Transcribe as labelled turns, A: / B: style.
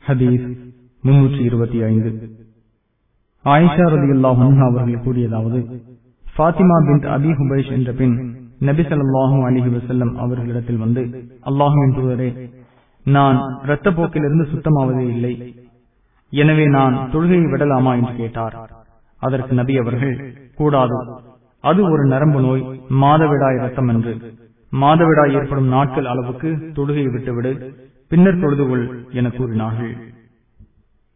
A: ஹதீஸ் முன்னூற்றி இருபத்தி ஐந்து ஆயிஷா ரதியுல்லாஹ் அவர்கள் கூறியதாவது ஃபாத்திமா பின் அபி ஹுபைஷ் என்ற பெண் நபி ஸல்லல்லாஹு அலிஹி வசல்லம் அவர்களிடத்தில் வந்து அல்லாஹுவின் தூதரே நான் இரத்த போக்கிலிருந்து சுத்தமாவதே இல்லை எனவே நான் தொழுகையை விடலாமா என்று கேட்டார் அதற்கு நபி அவர்கள் கூடாது அது ஒரு நரம்பு நோய் மாதவிடாய் ரத்தம் என்று மாதவிடாய் ஏற்படும் நாட்கள் அளவுக்கு தொழுகையை விட்டுவிடு பின்னர் தொழுதுகொள் என கூறினார்கள்